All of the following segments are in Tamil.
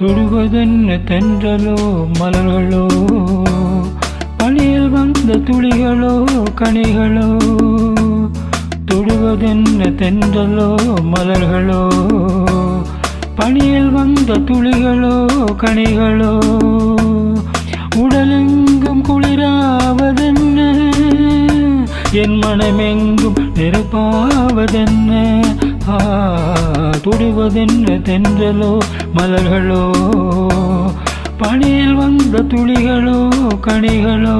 தொடுவதென்ன தென்றலோ மலர்களோ பனியில் வந்த துளிகளோ கனிகளோ தொடுவதென்ன தென்றலோ மலர்களோ பனியில் வந்த துளிகளோ கனிகளோ உடலெங்கும் குளிராவதென்ன என் மனமெங்கும் நெருப்பாவதென்ன ஆ துடுவதென்ன தென்றலோ மலர்களோ பனியில் வந்த துளிகளோ கனிகளோ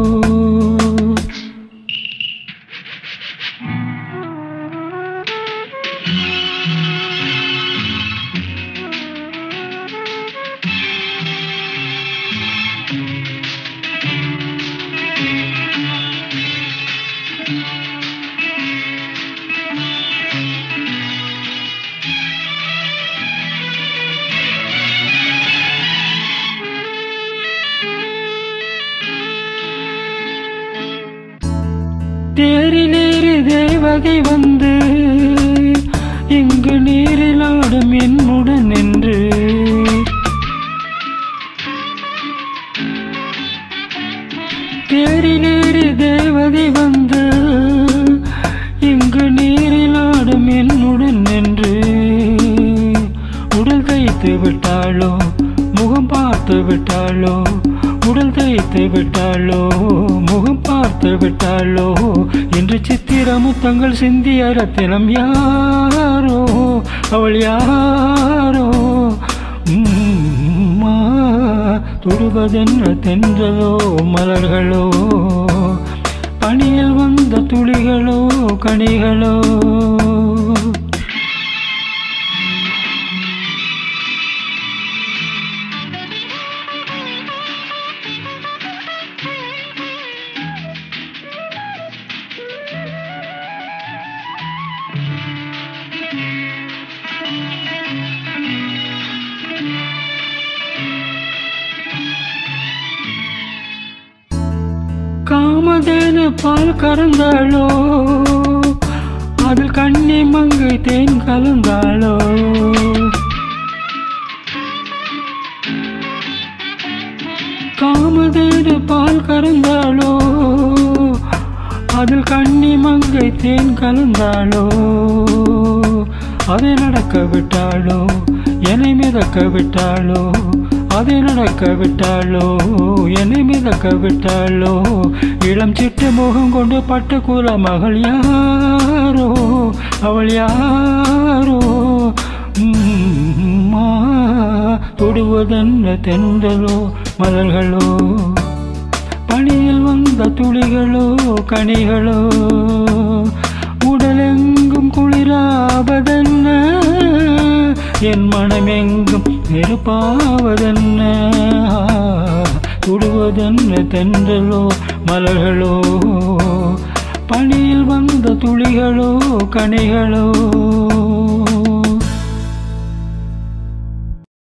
தேரிலேறி தேவதை வந்து இங்கு நீரில் ஆடும் என்னுடன் நின்று தேரிலேறி தேவதை வந்து இங்கு நீரில் ஆடும் என்னுடன் நின்று உடல் தைத்து விட்டாளோ முகம் பார்த்து விட்டாளோ உடல் தைத்து விட்டாளோ முகம் பார்த்து விட்டாளோ என்று சித்திர முத்தங்கள் சிந்திய ரத்தினம் யாரோ அவள் யாரோ உம்மா, தொடுவதென்ன தென்றலோ மலர்களோ பனியில் வந்த துளிகளோ கனிகளோ காமதேனு பால் கறந்தாளோ அதில் கண்ணி மங்கை தேன் கலந்தாளோ காமதேனு பால் கறந்தாளோ அதில் கண்ணி மங்கை தேன் கலந்தாளோ அதை நடக்க விட்டாளோ என்னை மிதக்க விட்டாளோ அதை நடக்க விட்டாளோ என்னை மிதக்க விட்டாளோ இளம் சிட்டு முகம் கொண்டு பட்டு குல மகள் யாரோ அவள் யாரோ உம்மா, தொடுவதென்ன தென்றலோ மலர்களோ பனியில் வந்த துளிகளோ கனிகளோ உடலெங்கும் குளிராவதென்ன என் மனமெங்கும் நெருப்பாவதென்ன துடுவதென்ன தென்றலோ மலர்களோ பனியில் வந்த துளிகளோ கனிகளோ